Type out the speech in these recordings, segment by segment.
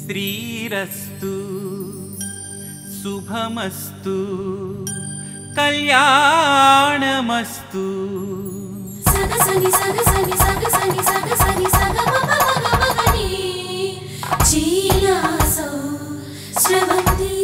శ్రీరస్తు శుభమస్తు కళ్యాణమస్తు సగసని సగసని సగసని సగసని సగమగమగమగని చీలాసో శ్రవంతి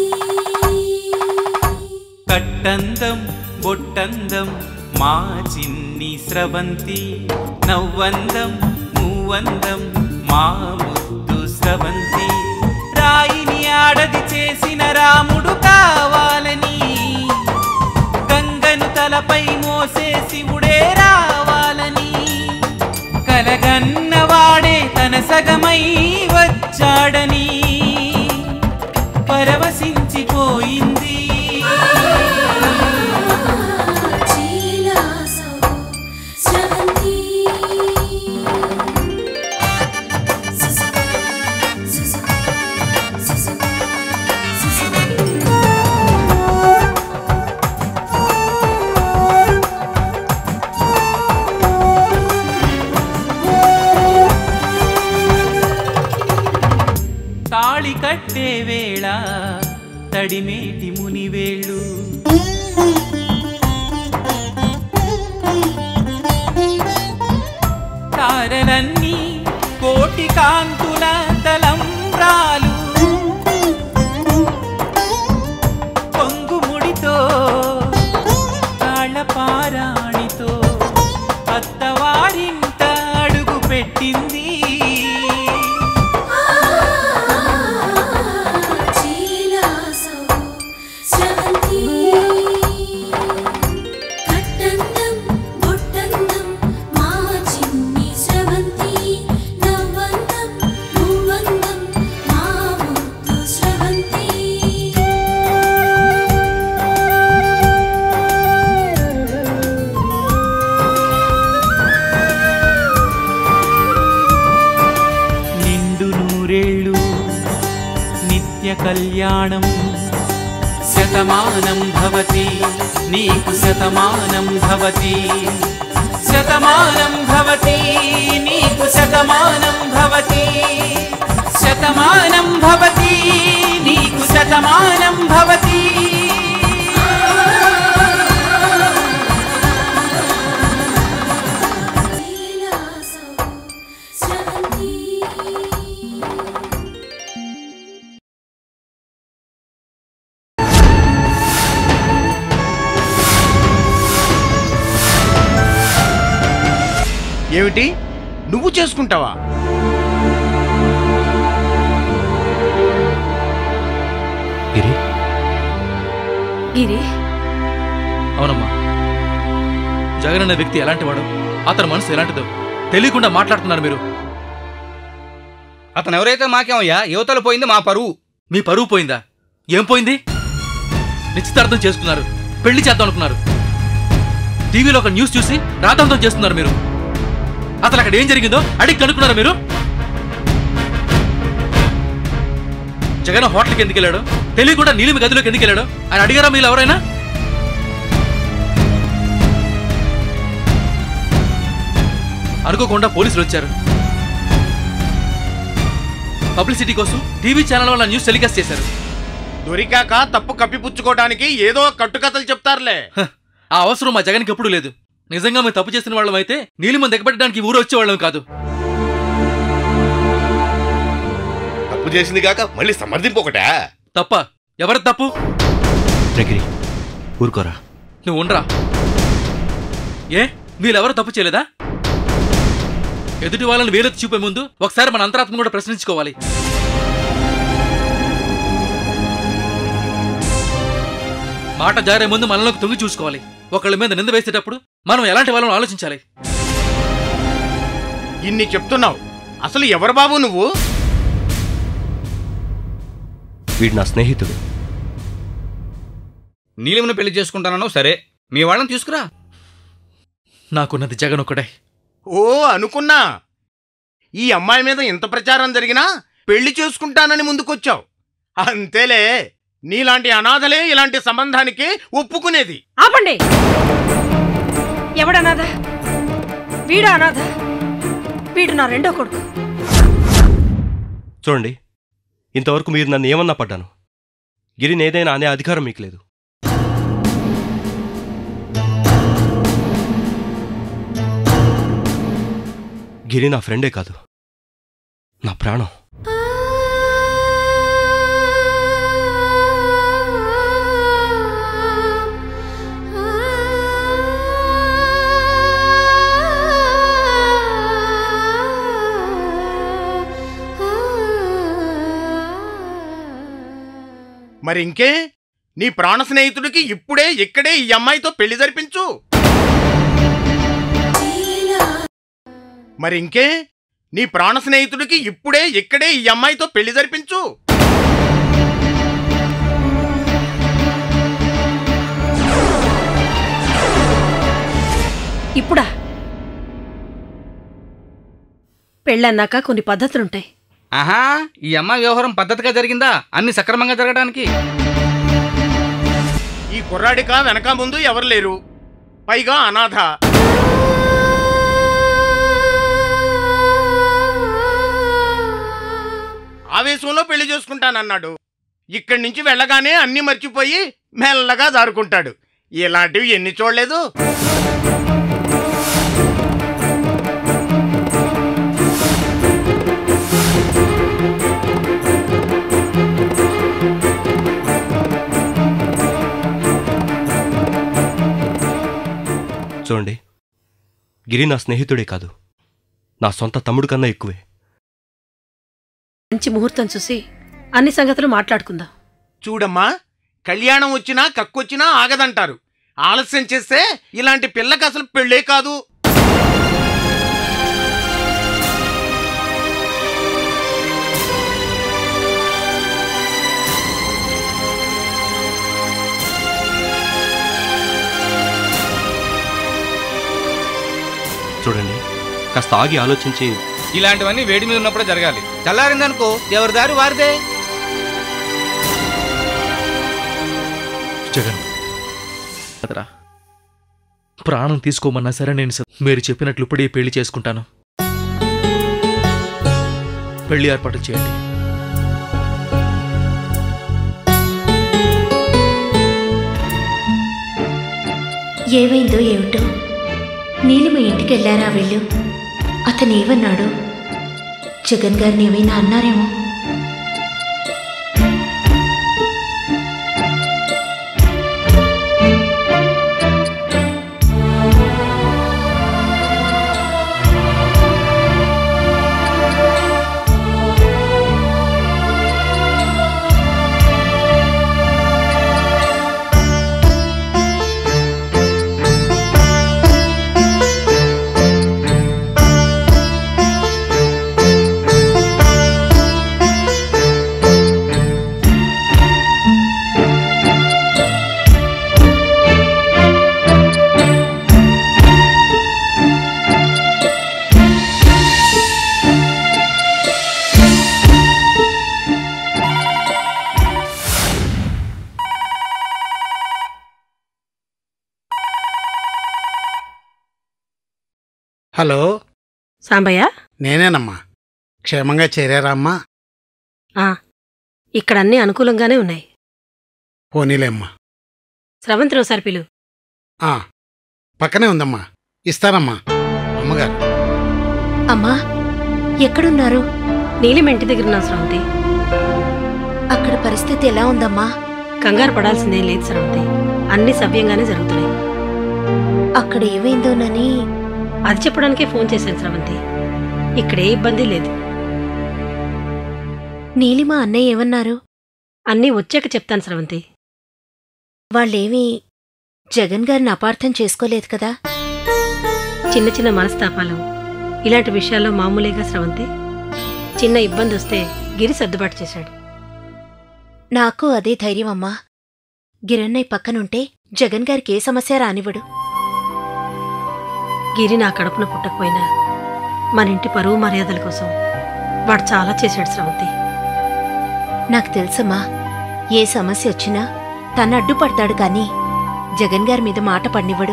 కట్టందం బొట్టందం మా చిన్ని స్రవంతి నవ్వందం మూవందం మా ముద్దు స్రవంతి రాయిని ఆడది చేసిన రాముడు కావాలని గంగను తలపై మోసే శివుడే రావాలని కలగన్నవాడే తన సగమై వచ్చాడని పరవశించిపోయింది చీలాసో శ్రవంతి సుసు సుసు సుసు సుసు తాళి కట్టే వేళ తడిమేటి మునివేళ్ళు తారలన్నీ కోటి కాంతుల తలంబ్రాలు పొంగుముడితో తాళపారాణితో అత్తవారింట అడుగు పెట్టింది చీలాసో శ్రవంతి కట్టందం బొట్టందం మా చిన్ని శ్రవంతి నవ్వందం మూవందం మా ముద్దు శ్రవంతి నిండు నూరేళ్ళు నిత్య కళ్యాణం శతమానం భవతి నీకు శతమానం భవతి శతమానం భవతి నీకు శతమానం భవతి శతమానం భవతి నీకు శతమానం భవతి చీలాసో శ్రవంతి ఏమిటి నువ్వు చేసుకుంటావా గిరి గిరి అవునమ్మా జగన్ అనే వ్యక్తి ఎలాంటి వాడు అతని మనసు ఎలాంటిదో తెలియకుండా మాట్లాడుతున్నారు మీరు అతను ఎవరైతే మాకేమయ్యా యువతలు పోయింది మా పరువు మీ పరువు పోయిందా ఏం పోయింది నిశ్చితార్థం చేసుకున్నారు పెళ్లి చేద్దాం అనుకున్నారు టీవీలో ఒక న్యూస్ చూసి రాతాంతం చేస్తున్నారు మీరు అసలు అక్కడ ఏం జరిగిందో అడిగి కనుక్కున్నారా మీరు జగన్ హోటల్కి ఎందుకు వెళ్ళాడు తెలియకుండా నీలిమి గదిలోకి ఎందుకు వెళ్ళాడు ఆయన అడిగారా మీరు ఎవరైనా అనుకోకుండా పోలీసులు వచ్చారు పబ్లిసిటీ కోసం టీవీ ఛానల్ వల్ల న్యూస్ టెలికాస్ట్ చేశారు దొరికాక తప్పు కప్పిపుచ్చుకోవడానికి ఏదో కట్టుకథలు చెప్తారులే హ, ఆ అవసరం మా జగన్కి ఎప్పుడూ లేదు నిజంగా మేము తప్పు చేసిన వాళ్ళం అయితే నీలిమని దిగబెట్టడానికి ఈ ఊరు వచ్చేవాళ్ళం కాదు తప్పు చేసింది కాక మళ్ళీ సమర్థింపు ఒకటా తప్ప ఎవరి తప్పు రగిరి ఊరుకోరా నువ్వు ఉండరా ఏ వీళ్ళెవరు తప్పు చేయలేదా ఎదుటి వాళ్ళని వేలెత్తి చూపే ముందు ఒకసారి మన అంతరాత్మ కూడా ప్రశ్నించుకోవాలి మాట జారే ముందు మనలోకి తొంగి చూసుకోవాలి ఒకళ్ళ మీద నింద వేసేటప్పుడు మనం ఎలాంటి వాళ్ళని ఆలోచించాలి ఇన్ని చెప్తున్నావు అసలు ఎవరు బాబు నువ్వు వీడు నా స్నేహితుడు నీలిమను పెళ్లి చేసుకుంటానో సరే మీ వాళ్ళని తీసుకురా నాకున్నది జగన్ ఒకటే ఓ అనుకున్నా ఈ అమ్మాయి మీద ఇంత ప్రచారం జరిగినా పెళ్లి చేసుకుంటానని ముందుకొచ్చావు అంతేలే నీలాంటి అనాథలే ఇలాంటి సంబంధానికి ఒప్పుకునేది ఆపండి ఎవడనాథ వీడు అనాథ వీడు నా రెండో కొడుకు చూడండి ఇంతవరకు మీరు నన్ను ఏమన్నా పడ్డాను గిరిని ఏదైనా అనే అధికారం మీకు లేదు గిరి నా ఫ్రెండే కాదు నా ప్రాణం మరి ఇంకే నీ ప్రాణ స్నేహితుడికి ఇప్పుడే ఇక్కడే ఈ అమ్మాయితో పెళ్లి జరిపించు మరి ఇంకే నీ ప్రాణ స్నేహితుడికి ఇప్పుడే ఇక్కడే ఈ అమ్మాయితో పెళ్లి జరిపించు ఇప్పుడా పెళ్ళన్నాక కొన్ని పద్ధతులుంటాయి ఆహా ఈ అమ్మాయి వ్యవహారం పద్ధతిగా జరిగిందా అన్ని సక్రమంగా జరగడానికి ఈ కుర్రాడిక వెనక ముందు ఎవరు లేరు పైగా అనాథ ఆవేశంలో పెళ్లి చేసుకుంటానన్నాడు ఇక్కడి నుంచి వెళ్ళగానే అన్నీ మర్చిపోయి మెల్లగా జారుకుంటాడు ఇలాంటివి ఎన్ని చూడలేదు చూడండి గిరి నా స్నేహితుడే కాదు నా సొంత తమ్ముడు కన్నా ఎక్కువే మంచి ముహూర్తం చూసి అన్ని సంగతులు మాట్లాడుకుందాం చూడమ్మా కళ్యాణం వచ్చినా కక్కొచ్చినా ఆగదంటారు ఆలస్యం చేస్తే ఇలాంటి పిల్లకి అసలు పెళ్ళే కాదు చూడండి కాస్త ఆగి ఆలోచించి ఇలాంటివన్నీ వేడి మీద ఉన్నప్పుడే జరగాలి చల్లారిందనుకో ఎవరి దారి వారిదే జగన్ అదరా ప్రాణం తీసుకోమన్నా సరే నేను స- మీరు చెప్పినట్లు ఇప్పుడే పెళ్లి చేసుకుంటాను పెళ్లి ఏర్పాటు చేయండి ఏమైందో ఏమిటో నీలిమ ఇంటికి వెళ్ళారా వెళ్ళు అతను ఏమన్నాడు జగన్ గారిని ఏమైనా అన్నారేమో హలో సాంబయ్య నేనేనమ్మా క్షేమంగా చేరారా అమ్మా ఆ, ఇక్కడ అన్ని అనుకూలంగానే ఉన్నాయి పోనీలేమ్మా స్రవంతిలో సార్ పిలు ఆ, పక్కనే ఉందమ్మా ఇస్తానమ్మా అమ్మగారు అమ్మా ఎక్కడున్నారు నీలిమ ఇంటి దగ్గర ఉన్నాం స్రవంతి అక్కడ పరిస్థితి ఎలా ఉందమ్మా కంగారు పడాల్సిందేం లేదు స్రవంతి అన్ని సవ్యంగానే జరుగుతున్నాయి అక్కడ ఏమైందోనని అది చెప్పడానికే ఫోన్ చేశాను స్రవంతి ఇక్కడ ఏ ఇబ్బంది లేదు నీలిమ అన్నయ్య ఏమన్నారు అన్నీ వచ్చాక చెప్తాను స్రవంతి వాళ్ళేమీ జగన్ గారిని అపార్థం చేసుకోలేదు కదా చిన్న చిన్న మనస్తాపాలు ఇలాంటి విషయాల్లో మామూలేగా స్రవంతి చిన్న ఇబ్బంది వస్తే గిరి సర్దుబాటు చేశాడు నాకు అదే ధైర్యం అమ్మా గిరన్నయ్య పక్కనుంటే జగన్ గారికి ఏ సమస్య రానివ్వడు గిరి నా కడుపున పుట్టకపోయినా మన ఇంటి పరువు మర్యాదల కోసం వాడు చాలా చేశాడు స్రవంతి నాకు తెలుసమ్మా ఏ సమస్య వచ్చినా తను అడ్డుపడతాడు కానీ జగన్ గారి మీద మాట పడినివ్వడు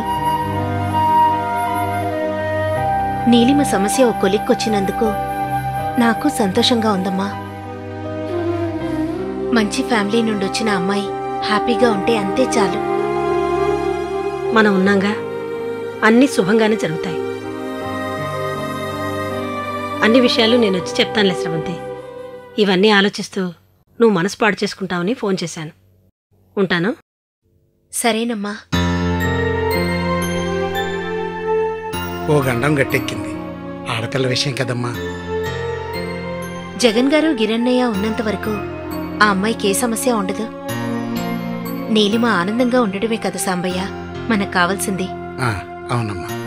నీలిమ సమస్య ఓ కొలిక్కొచ్చినందుకు నాకు సంతోషంగా ఉందమ్మా మంచి ఫ్యామిలీ నుండి వచ్చిన అమ్మాయి హ్యాపీగా ఉంటే అంతే చాలు మనం ఉన్నాగా అన్నీ శుభంగానే జరుగుతాయి అన్ని విషయాలు నేను వచ్చి చెప్తానులే స్రవంతి ఇవన్నీ ఆలోచిస్తూ నువ్వు మనసు పాడు చేసుకుంటావని ఫోన్ చేశాను ఉంటాను సరేనమ్మా ఓ గండం గట్టెక్కింది ఆడపిల్ల విషయం కదమ్మా జగన్ గారు గిరన్నయ్య ఉన్నంత వరకు ఆ అమ్మాయికి ఏ సమస్య ఉండదు నీలిమ ఆనందంగా ఉండడమే కదా సాంబయ్య మనకు కావాల్సింది ఆ, అవునమ్మా